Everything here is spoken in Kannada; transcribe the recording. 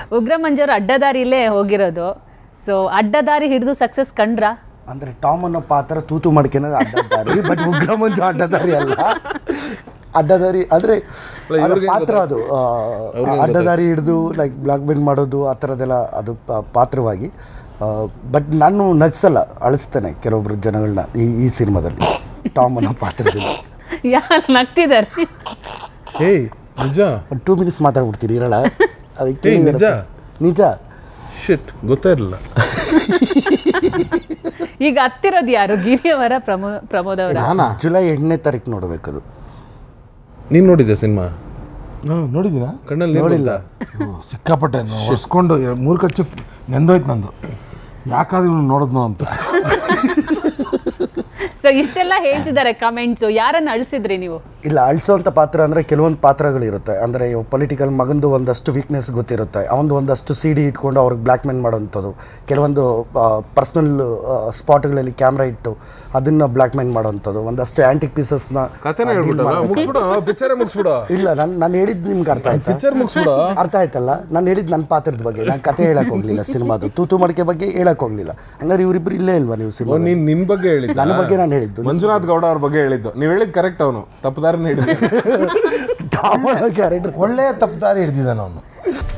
ಉಗ್ರ ಮಂಜವರು ಅಡ್ಡದಾರಿಲೇ ಹೋಗಿರೋದು ಸೊ ಅಡ್ಡದಾರಿ ಹಿಡಿದು ಸಕ್ಸಸ್ ಕಂಡ್ರಾ ಅಂದರೆ ಟಾಮ್ ಅನ್ನೋ ಪಾತ್ರ ತೂತು ಮಾಡ್ಕೆನೋದು ಅಡ್ಡದಾರಿ ಬಟ್ ಉಗ್ರ ಮಂಜು ಅಡ್ಡದಾರಿ ಅಲ್ಲ ಅಡ್ಡದಾರಿ ಅಂದರೆ ಇವ್ರಿಗೇನ್ ಪಾತ್ರ ಅದು ಆ, ಅಡ್ಡದಾರಿ ಹಿಡಿದು ಲೈಕ್ ಬ್ಲಾಕ್ ಮೇಲ್ ಮಾಡೋದು ಆ ಥರದ್ದೆಲ್ಲ ಅದು ಪ- ಪಾತ್ರವಾಗಿ ಬಟ್ ನಾನು ನಗ್ಸಲ್ಲ ಅಳಿಸ್ತೇನೆ ಕೆಲವೊಬ್ರು ಜನಗಳನ್ನ ಈ ಈ ಸಿನಿಮಾದಲ್ಲಿ ಟಾಮ್ ಅನ್ನೋ ಪಾತ್ರದಲ್ಲಿ ಯಾರು ನಗ್ತಿದ್ದಾರೆ ಏಯ್ ನಿಜ ಒಂದು ಟೂ ಮಿನಿಟ್ಸ್ ಮಾತಾಡ್ಬಿಡ್ತೀನಿ ಇರಲ್ಲ ಅದಕ್ಕೆ ಏಯ್, ನಿಜ? ನಿಜ ಶಿಟ್ ಗೊತ್ತೇ ಇರಲಿಲ್ಲ ಈಗ ಹತ್ತಿರೋದು ಯಾರು ಗಿರಿಯವರ ಪ್ರಮೋ ಪ್ರಮೋದ್ ಅವರ ನಾನಾ ಜುಲೈ ಎಂಟನೇ ತಾರೀಕು ನೋಡಬೇಕು ಅದು ನೀನು ನೋಡಿದ್ದೆ ಸಿನಿಮಾ ಹ್ಞೂ ನೋಡಿದ್ದೀರಾ ಕಣ್ಣಲ್ಲಿ ನೀರ್ ನೋಡಿಲ್ಲ ಬಂತಾ? ಓ, ಸಿಕ್ಕಾಪಟ್ಟೆ ಹೊಸ್ಕೊಂಡು ಮೂರು ಕಚ್ಚು ನೆಂದೋಯ್ತು ನಂದು ಯಾಕಾದ್ರೂ ಇವ್ನು ನೋಡಿದ್ನು ಅಂತ ಸೊ ಇಷ್ಟೆಲ್ಲ ಹೇಳ್ತಿದ್ದಾರೆ ಕಮೆಂಟ್ಸು ಯಾರನ್ನ ಅಳಿಸಿದ್ರಿ ನೀವು ಇಲ್ಲ ಅಳಿಸೋಂಥ ಪಾತ್ರ ಅಂದರೆ ಕೆಲವೊಂದು ಪಾತ್ರಗಳಿರುತ್ತೆ ಅಂದರೆ ಪೊಲಿಟಿಕಲ್ ಮಗಂದು ಒಂದಷ್ಟು ವೀಕ್ನೆಸ್ ಗೊತ್ತಿರುತ್ತೆ ಅವನದು ಒಂದಷ್ಟು ಸಿ ಡಿ ಇಟ್ಕೊಂಡು ಅವ್ರಿಗೆ ಬ್ಲ್ಯಾಕ್ ಮೇಲ್ ಮಾಡೋವಂಥದ್ದು ಕೆಲವೊಂದು ಪರ್ಸ್ನಲ್ ಸ್ಪಾಟ್ಗಳಲ್ಲಿ ಕ್ಯಾಮ್ರಾ ಇಟ್ಟು ಅದನ್ನು ಬ್ಲ್ಯಾಕ್ ಮೇಲ್ ಮಾಡೋವಂಥದ್ದು ಒಂದಷ್ಟು ಆ್ಯಂಟಿಕ್ ಪೀಸಸ್ನ ಕಥೆನೇ ಹೇಳ್ಬಿಟ್ಟಲ್ಲ ಮುಗಿಸ್ಬಿಡು ಪಿಕ್ಚರೇ ಮುಗಿಸ್ಬಿಡು ಇಲ್ಲ ನಾನು ನಾನು ಹೇಳಿದ್ದು ನಿಮ್ಗೆ ಅರ್ಥ ಆಯ್ತಾ ಪಿಕ್ಚರ್ ಮುಗಿಸ್ಬಿಡು ಅರ್ಥ ಆಯ್ತಲ್ಲ ನಾನು ಹೇಳಿದ್ದು ನನ್ನ ಪಾತ್ರದ ಬಗ್ಗೆ ನಾನು ಕತೆ ಹೇಳಕ್ ಹೋಗ್ಲಿಲ್ಲ ಸಿನಿಮಾದು ತೂತು ಮಡಿಕೆ ಬಗ್ಗೆ ಹೇಳಕ್ ಹೋಗ್ಲಿಲ್ಲ ಹಂಗಾರೆ ಇವರಿಬ್ರು ಇಲ್ಲೇ ಇಲ್ವಾ ನೀವು ಸಿನಿಮಾ ನೀನ್ ನಿನ್ ಬಗ್ಗೆ ಹೇಳಿದ್ದ ನನ್ನ ಬಗ್ಗೆ ನಾನು ಹೇಳಿದ್ದು ಮಂಜುನಾಥ್ ಗೌಡ ಅವ್ರ ಬಗ್ಗೆ ಹೇಳಿದ್ದು ನೀವು ಹೇಳಿದ್ ಕರೆಕ್ಟ್ ಅವನು ತಪ್ಪುದಾರನೇ ಹಿಡಿದ ಕ್ಯಾರೆಕ್ಟರ್ ಒಳ್ಳೆಯ ತಪ್ಪುದಾರಿ ಹಿಡ್ದಿದ್ದಾನೆ ಅವನು